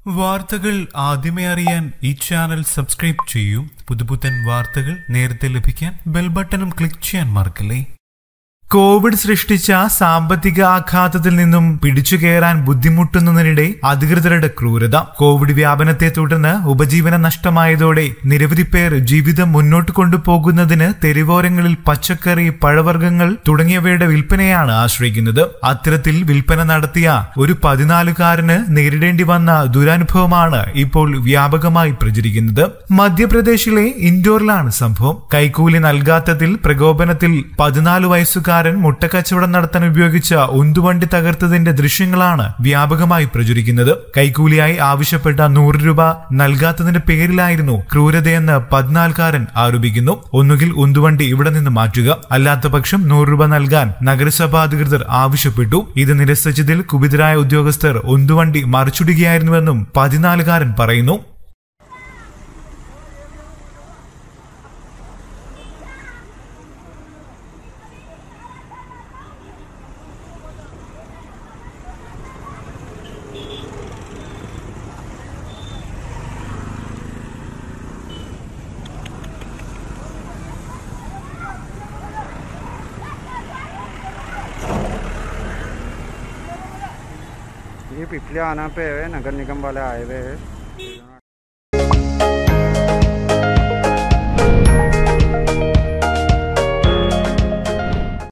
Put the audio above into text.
വാർത്തകൾ ആദ്യമേ അറിയാൻ ഈ ചാനൽ സബ്സ്ക്രൈബ് ചെയ്യൂ പുതുപുത്തൻ വാർത്തകൾ നേരത്തെ ലഭിക്കാൻ ബെൽ ബട്ടണും ക്ലിക്ക് ചെയ്യാൻ മറക്കല്ലേ കോവിഡ് സൃഷ്ടിച്ച സാമ്പത്തിക ആഘാതത്തിൽ നിന്നും പിടിച്ചു കയറാൻ ബുദ്ധിമുട്ടുന്നതിനിടെ അധികൃതരുടെ ക്രൂരത കോവിഡ് വ്യാപനത്തെ തുടർന്ന് ഉപജീവന നഷ്ടമായതോടെ നിരവധി പേർ ജീവിതം മുന്നോട്ട് കൊണ്ടുപോകുന്നതിന് തെരുവോരങ്ങളിൽ പച്ചക്കറി പഴവർഗ്ഗങ്ങൾ തുടങ്ങിയവയുടെ വിൽപ്പനയാണ് ആശ്രയിക്കുന്നത് അത്തരത്തിൽ വിൽപ്പന നടത്തിയ ഒരു പതിനാലുകാരന് നേരിടേണ്ടി വന്ന ദുരനുഭവമാണ് ഇപ്പോൾ വ്യാപകമായി പ്രചരിക്കുന്നത് മധ്യപ്രദേശിലെ ഇൻഡോറിലാണ് സംഭവം കൈക്കൂലി നൽകാത്തതിൽ പ്രകോപനത്തിൽ പതിനാല് വയസ്സുകാരൻ മുട്ടക്കച്ചവടം നടത്താൻ ഉപയോഗിച്ച ഉന്തുവണ്ടി തകർത്തതിന്റെ ദൃശ്യങ്ങളാണ് വ്യാപകമായി പ്രചരിക്കുന്നത് കൈക്കൂലിയായി ആവശ്യപ്പെട്ട നൂറ് രൂപ നൽകാത്തതിന്റെ പേരിലായിരുന്നു ക്രൂരതയെന്ന് പതിനാൽക്കാരൻ ആരോപിക്കുന്നു ഒന്നുകിൽ ഉന്തുവണ്ടി ഇവിടെ നിന്ന് മാറ്റുക അല്ലാത്ത പക്ഷം നൂറ് രൂപ നൽകാൻ നഗരസഭാ അധികൃതർ ആവശ്യപ്പെട്ടു ഇത് നിരസിച്ചതിൽ കുപിതരായ ഉദ്യോഗസ്ഥർ ഉന്തുവണ്ടി മറിച്ചിടുകയായിരുന്നുവെന്നും പതിനാലുകാരൻ പറയുന്നു ये पिछले आना पे है नगर निगम वाले आए हुए हैं